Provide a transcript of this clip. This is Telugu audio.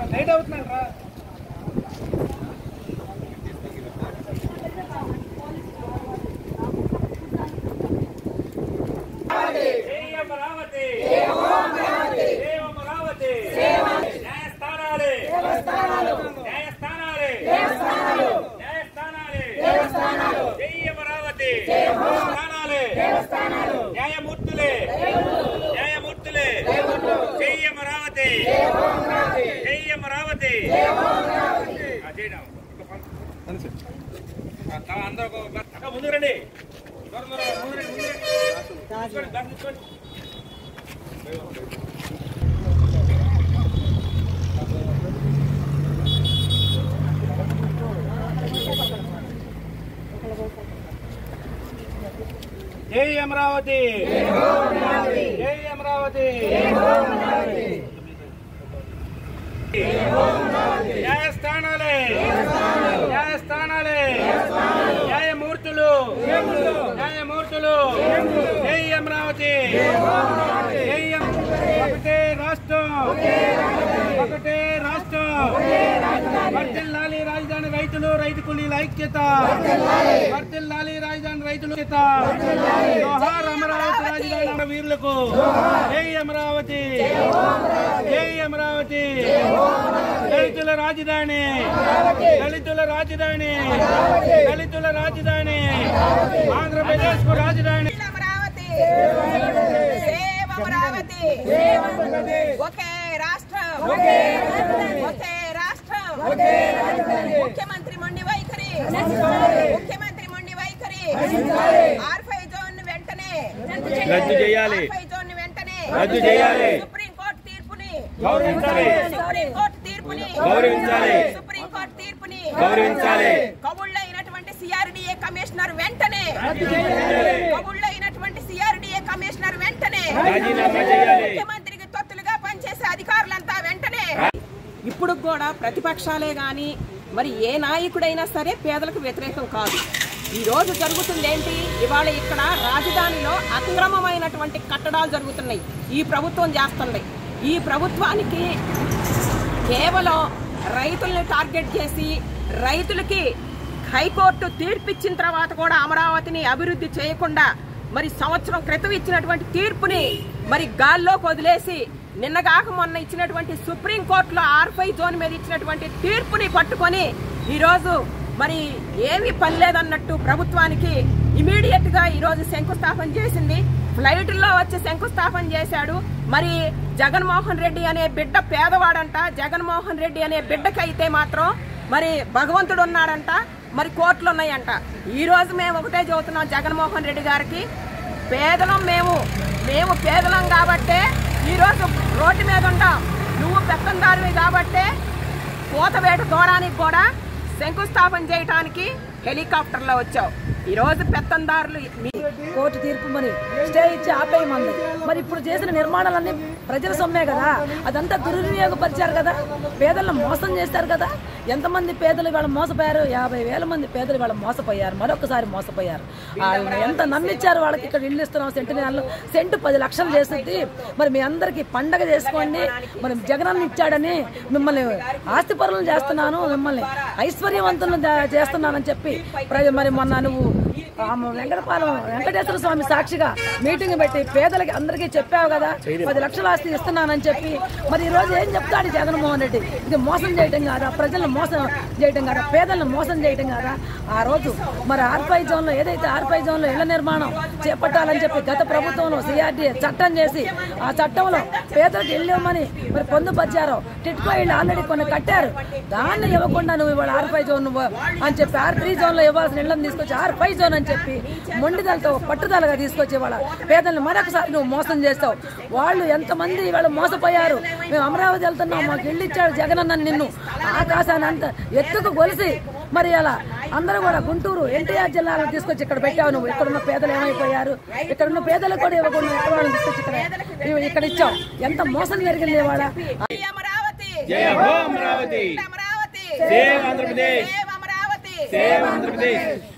లేట్ అవుతున్నాడు రా జై అమరావతి జై అమరావతి న్యాయస్థానాలే న్యాయస్థానాలే న్యాయస్థానాలే జై అమరావతి స్థానాలే న్యాయమూర్తులే న్యాయమూర్తులే జై అమరావతి జై అమరావతి ఆ, చేయడం. ఆ, తా- అందరూ ఒక- అక్క ముందు రండి త్వర త్వర ముందు రండి, ముందు రండి. తీసుకోండి, బ్యాగ్ తీసుకోండి. జై అమరావతి జై అమరావతి న్యాయస్థానాలే న్యాయస్థానాలే న్యాయమూర్తులు న్యాయమూర్తులు జై అమరావతి జై అమ- ఒకటే రాష్ట్రం ఒకటే రాష్ట్రం వర్తిల్లాలి రాజధాని రైతులు రైతు కూలీల ఐక్యత వర్తిల్లాలి రాజధాని రైతుల ఐక్యత జోహార్ అమరావతి రాజధాని వీరులకు జై అమరావతి జై అమరావతి దళితుల రాజధాని దళితుల రాజధాని దళితుల రాజధాని ఆంధ్రప్రదేశ్ కు రాజధాని అమరావతి సేవ్ అమరావతి ఒకే రాష్ట్రం ఒకే రాష్ట్రం ముఖ్యమంత్రి మొండి వైఖరి ముఖ్యమంత్రి మొండి వైఖరి ఆర్ఫై జోన్ వెంటనే రద్దు చేయాలి. ఆర్ఫై జోన్ వెంటనే రద్దు చేయాలి. సుప్రీంకోర్టు తీర్పుని గౌరవించాలి. సుప్రీంకోర్టు తీర్పుని గౌరవించాలి. సుప్రీంకోర్టు తీర్పుని గౌరవించాలి. కబుళ్ళైనటువంటి సిఆర్డిఏ కమిషనర్ వెంటనే కబుళ్ళైనటువంటి సిఆర్డిఏ కమిషనర్ వెంటనే రాజీనామా చేయాలి. ముఖ్యమంత్రికి తొత్తులుగా పనిచేసే అధికారులంతా వెంటనే ఇప్పుడు కూడా ప్రతిపక్షాలే గాని మరి ఏ నాయకుడైనా సరే పేదలకు వ్యతిరేకం కాదు ఈ రోజు జరుగుతుంది ఏంటి ఇవాళ ఇక్కడ రాజధానిలో అక్రమమైనటువంటి కట్టడాలు జరుగుతున్నాయి ఈ ప్రభుత్వం చేస్తుంది ఈ ప్రభుత్వానికి కేవలం రైతుల్ని టార్గెట్ చేసి రైతులకి హైకోర్టు తీర్పిచ్చిన తర్వాత కూడా అమరావతిని అభివృద్ధి చేయకుండా మరి సంవత్సరం క్రితం ఇచ్చినటువంటి తీర్పుని మరి గాల్లోకి వదిలేసి నిన్నగాక మొన్న ఇచ్చినటువంటి సుప్రీంకోర్టులో ఆర్ఫై జోన్ మీద ఇచ్చినటువంటి తీర్పుని పట్టుకొని ఈరోజు మరి ఏమీ పని లేదన్నట్టు ప్రభుత్వానికి ఇమీడియట్ గా ఈరోజు శంకుస్థాపన చేసింది ఫ్లైట్లో వచ్చి శంకుస్థాపన చేశాడు మరి జగన్మోహన్ రెడ్డి అనే బిడ్డ పేదవాడంట జగన్మోహన్ రెడ్డి అనే బిడ్డకైతే మాత్రం మరి భగవంతుడు ఉన్నాడంట మరి కోట్లు ఉన్నాయంట ఈ రోజు మేము ఒకటే చెబుతున్నాం జగన్మోహన్ రెడ్డి గారికి పేదలం మేము మేము పేదలం కాబట్టే ఈరోజు రోడ్డు మీద ఉంటాం నువ్వు పెత్తందారువి కాబట్టే కోతవేట దూడానికి కూడా శంకుస్థాపన చేయటానికి హెలికాప్టర్లో వచ్చావు ఈ రోజు పెత్తందారులు మీ కోర్టు తీర్పు మరి స్టే ఇచ్చి ఆపేయమంది మరి ఇప్పుడు చేసిన నిర్మాణాలన్నీ ప్రజల సొమ్మే కదా అదంతా దుర్వినియోగపరిచారు కదా పేదలను మోసం చేశారు కదా ఎంతమంది పేదలు ఇవాళ మోసపోయారు యాభై వేల మంది పేదలు ఇవాళ మోసపోయారు మరొకసారి మోసపోయారు వాళ్ళని ఎంత నమ్మిచ్చారు వాళ్ళకి ఇక్కడ ఇల్లు ఇస్తున్నాం సెంటు నెలలు సెంటు పది లక్షలు చేస్తుంది మరి మీ అందరికి పండగ చేసుకోండి మరి జగనన్న ఇచ్చాడని మిమ్మల్ని ఆస్తిపరులను చేస్తున్నాను మిమ్మల్ని ఐశ్వర్యవంతులను చే- చేస్తున్నానని చెప్పి ప్ర- మరి మొన్న నువ్వు ఆ వెంకటపాలెం వెంకటేశ్వర స్వామి సాక్షిగా మీటింగ్ పెట్టి పేదలకి అందరికీ చెప్పావు కదా పది లక్షల ఆస్తి ఇస్తున్నానని చెప్పి మరి ఈ రోజు ఏం చెప్తాడు జగన్మోహన్ రెడ్డి ఇది మోసం చేయటం కాదా ప్రజలను మోసం చేయటం కాదా పేదలను మోసం చేయటం కాదా ఆ రోజు మరి ఆర్పై జోన్ లో ఏదైతే ఆర్పై జోన్ లో ఇళ్ల నిర్మాణం చేపట్టాలని చెప్పి గత ప్రభుత్వంలో సిఆర్డీఏ చట్టం చేసి ఆ చట్టంలో పేదలకు ఇల్లు ఇవ్వమని మరి పొందుపరిచారు టిట్కో ఇళ్ళు ఆల్రెడీ కొన్ని కట్టారు దాన్ని ఇవ్వకుండా నువ్వు ఇవాళ ఆర్ ఫైవ్ జోన్ నువ్వు అని చెప్పి ఆర్ త్రీ జోన్ లో ఇవ్వాల్సిన ఇళ్ళని తీసుకొచ్చి ఆర్ ఫైవ్ జోన్ అని చెప్పి మొండిదలతో పట్టుదలగా తీసుకొచ్చి ఇవాళ పేదలను మరొకసారి నువ్వు మోసం చేస్తావు వాళ్ళు ఎంతమంది ఇవాళ మోసపోయారు మేము అమరావతి వెళ్తున్నాం మాకు ఇల్లు ఇచ్చాడు జగన్ అన్న నిన్ను ఆకాశాన్ని అంత ఎత్తుకు కొలిసి మరి అలా అందరూ కూడా గుంటూరు ఎన్టీఆర్ జిల్లాలో తీసుకొచ్చి ఇక్కడ పెట్టావు నువ్వు ఇక్కడ ఉన్న పేదలు ఏమైపోయారు ఇక్కడ ఉన్న పేదలకు కూడా ఇవ్వకుండా ఎక్కడ వాళ్ళని తీసుకొచ్చి ఇక్కడ ఇక్కడ ఇచ్చావు ఎంత మోసం జరిగింది ఇవాళ జై అమరావతి జై హో Amaravati Amaravati save Andhra Pradesh save Amaravati save Andhra Pradesh